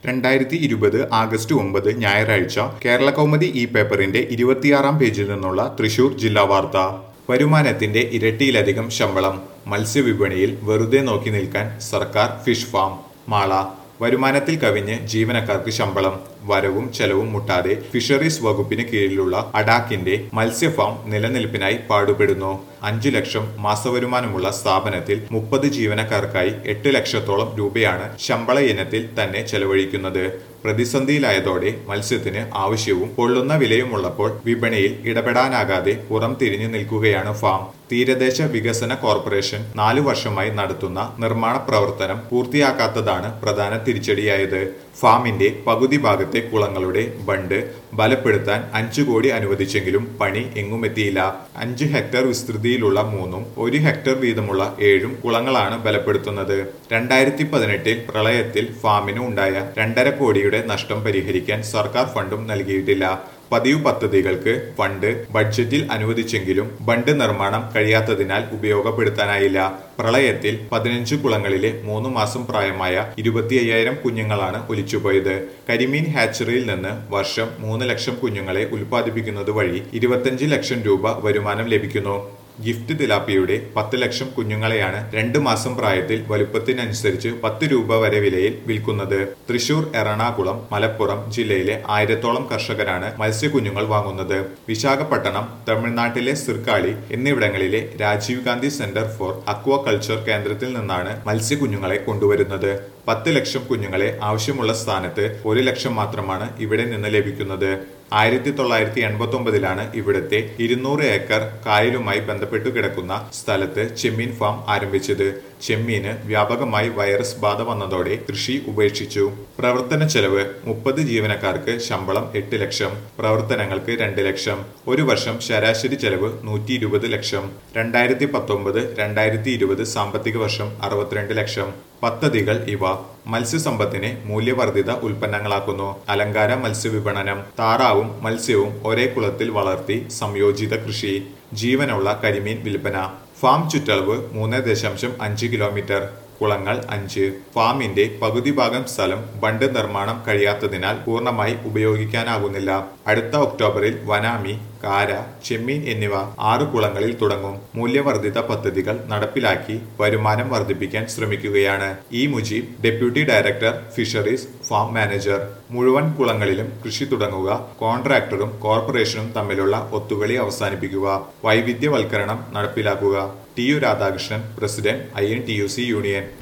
രണ്ടായിരത്തി ഇരുപത് ആഗസ്റ്റ് ഒമ്പത് ഞായറാഴ്ച കേരള കൗമുദി ഈ പേപ്പറിന്റെ ഇരുപത്തിയാറാം പേജിൽ നിന്നുള്ള തൃശൂർ ജില്ലാ വാർത്ത വരുമാനത്തിന്റെ ഇരട്ടിയിലധികം ശമ്പളം മത്സ്യവിപണിയിൽ വെറുതെ നോക്കി നിൽക്കാൻ സർക്കാർ ഫിഷ് ഫാം മാള വരുമാനത്തിൽ കവിഞ്ഞ് ജീവനക്കാർക്ക് ശമ്പളം വരവും ചെലവും മുട്ടാതെ ഫിഷറീസ് വകുപ്പിന് കീഴിലുള്ള അഡാക്കിന്റെ മത്സ്യഫാം നിലനിൽപ്പിനായി പാടുപെടുന്നു അഞ്ചു ലക്ഷം മാസവരുമാനമുള്ള സ്ഥാപനത്തിൽ മുപ്പത് ജീവനക്കാർക്കായി എട്ട് ലക്ഷത്തോളം രൂപയാണ് ശമ്പള ഇനത്തിൽ തന്നെ ചെലവഴിക്കുന്നത് പ്രതിസന്ധിയിലായതോടെ മത്സ്യത്തിന് ആവശ്യവും പൊള്ളുന്ന വിലയുമുള്ളപ്പോൾ വിപണിയിൽ ഇടപെടാനാകാതെ പുറം തിരിഞ്ഞു നിൽക്കുകയാണ് ഫാം തീരദേശ വികസന കോർപ്പറേഷൻ നാലു വർഷമായി നടത്തുന്ന നിർമ്മാണ പ്രവർത്തനം പൂർത്തിയാക്കാത്തതാണ് പ്രധാന തിരിച്ചടിയായത് ഫാമിന്റെ പകുതി ഭാഗത്തെ കുളങ്ങളുടെ ബണ്ട് ബലപ്പെടുത്താൻ അഞ്ചു കോടി അനുവദിച്ചെങ്കിലും പണി എങ്ങുമെത്തിയില്ല അഞ്ച് ഹെക്ടർ വിസ്തൃതിയിലുള്ള മൂന്നും ഒരു ഹെക്ടർ വീതമുള്ള ഏഴും കുളങ്ങളാണ് ബലപ്പെടുത്തുന്നത് രണ്ടായിരത്തി പതിനെട്ടിൽ പ്രളയത്തിൽ ഫാമിന് ഉണ്ടായ രണ്ടര കോടിയുടെ നഷ്ടം പരിഹരിക്കാൻ സർക്കാർ ഫണ്ടും നൽകിയിട്ടില്ല പതിവ് പദ്ധതികൾക്ക് ഫണ്ട് ബഡ്ജറ്റിൽ അനുവദിച്ചെങ്കിലും ബണ്ട് നിർമ്മാണം കഴിയാത്തതിനാൽ ഉപയോഗപ്പെടുത്താനായില്ല പ്രളയത്തിൽ പതിനഞ്ച് കുളങ്ങളിലെ മൂന്ന് മാസം പ്രായമായ ഇരുപത്തി അയ്യായിരം കുഞ്ഞുങ്ങളാണ് ഒലിച്ചുപോയത് കരിമീൻ ഹാച്ചറിയിൽ നിന്ന് വർഷം മൂന്ന് ലക്ഷം കുഞ്ഞുങ്ങളെ ഉൽപ്പാദിപ്പിക്കുന്നത് വഴി ഇരുപത്തഞ്ച് ലക്ഷം രൂപ വരുമാനം ലഭിക്കുന്നു ഗിഫ്റ്റ് തിലാപ്പിയുടെ പത്ത് ലക്ഷം കുഞ്ഞുങ്ങളെയാണ് രണ്ട് മാസം പ്രായത്തിൽ വലുപ്പത്തിനനുസരിച്ച് പത്ത് രൂപ വരെ വിലയിൽ വിൽക്കുന്നത് തൃശൂർ എറണാകുളം മലപ്പുറം ജില്ലയിലെ ആയിരത്തോളം കർഷകരാണ് മത്സ്യക്കുഞ്ഞുങ്ങൾ വാങ്ങുന്നത് വിശാഖപട്ടണം തമിഴ്നാട്ടിലെ സിർക്കാളി എന്നിവിടങ്ങളിലെ Rajiv Gandhi centre for aquaculture കേന്ദ്രത്തിൽ നിന്നാണ് മത്സ്യക്കുഞ്ഞുങ്ങളെ കൊണ്ടുവരുന്നത് പത്ത് ലക്ഷം കുഞ്ഞുങ്ങളെ ആവശ്യമുള്ള സ്ഥാനത്ത് ഒരു ലക്ഷം മാത്രമാണ് ഇവിടെ നിന്ന് ലഭിക്കുന്നത് ആയിരത്തി തൊള്ളായിരത്തി എൺപത്തി ഒമ്പതിലാണ് ഇവിടുത്തെ ഇരുന്നൂറ് ഏക്കർ കായലുമായി ബന്ധപ്പെട്ടു കിടക്കുന്ന സ്ഥലത്ത് ചെമ്മീൻ ഫാം ആരംഭിച്ചത് ചെമ്മീന് വ്യാപകമായി വൈറസ് ബാധ വന്നതോടെ കൃഷി ഉപേക്ഷിച്ചു പ്രവർത്തന ചെലവ് മുപ്പത് ജീവനക്കാർക്ക് ശമ്പളം എട്ട് ലക്ഷം പ്രവർത്തനങ്ങൾക്ക് രണ്ട് ലക്ഷം ഒരു വർഷം ശരാശരി ചെലവ് നൂറ്റി ഇരുപത് ലക്ഷം രണ്ടായിരത്തി പത്തൊമ്പത് രണ്ടായിരത്തി ഇരുപത് സാമ്പത്തിക വർഷം അറുപത്തിരണ്ട് ലക്ഷം പദ്ധതികൾ ഇവ മത്സ്യസമ്പത്തിനെ മൂല്യവർദ്ധിത ഉൽപ്പന്നങ്ങളാക്കുന്നു അലങ്കാര മത്സ്യവിപണനം താറാവും മത്സ്യവും ഒരേ കുളത്തിൽ വളർത്തി സംയോജിത കൃഷി ജീവനുള്ള കരിമീൻ വിൽപ്പന ഫാം ചുറ്റളവ് മൂന്ന് ദശാംശം അഞ്ച് കിലോമീറ്റർ കുളങ്ങൾ അഞ്ച് ഫാമിന്റെ പകുതി ഭാഗം സ്ഥലം ബണ്ട് നിർമ്മാണം കഴിയാത്തതിനാൽ പൂർണ്ണമായി ഉപയോഗിക്കാനാകുന്നില്ല അടുത്ത ഒക്ടോബറിൽ വനാമി കാര ചെമ്മീൻ എന്നിവ ആറ് കുളങ്ങളിൽ തുടങ്ങും മൂല്യവർദ്ധിത പദ്ധതികൾ നടപ്പിലാക്കി വരുമാനം വർദ്ധിപ്പിക്കാൻ ശ്രമിക്കുകയാണ് E Mujeeb deputy director fisheries farm manager മുഴുവൻ കുളങ്ങളിലും കൃഷി തുടങ്ങുക കോൺട്രാക്ടറും കോർപ്പറേഷനും തമ്മിലുള്ള ഒത്തുകളി അവസാനിപ്പിക്കുക വൈവിധ്യവൽക്കരണം നടപ്പിലാക്കുക T U Radhakrishnan president I N T U C union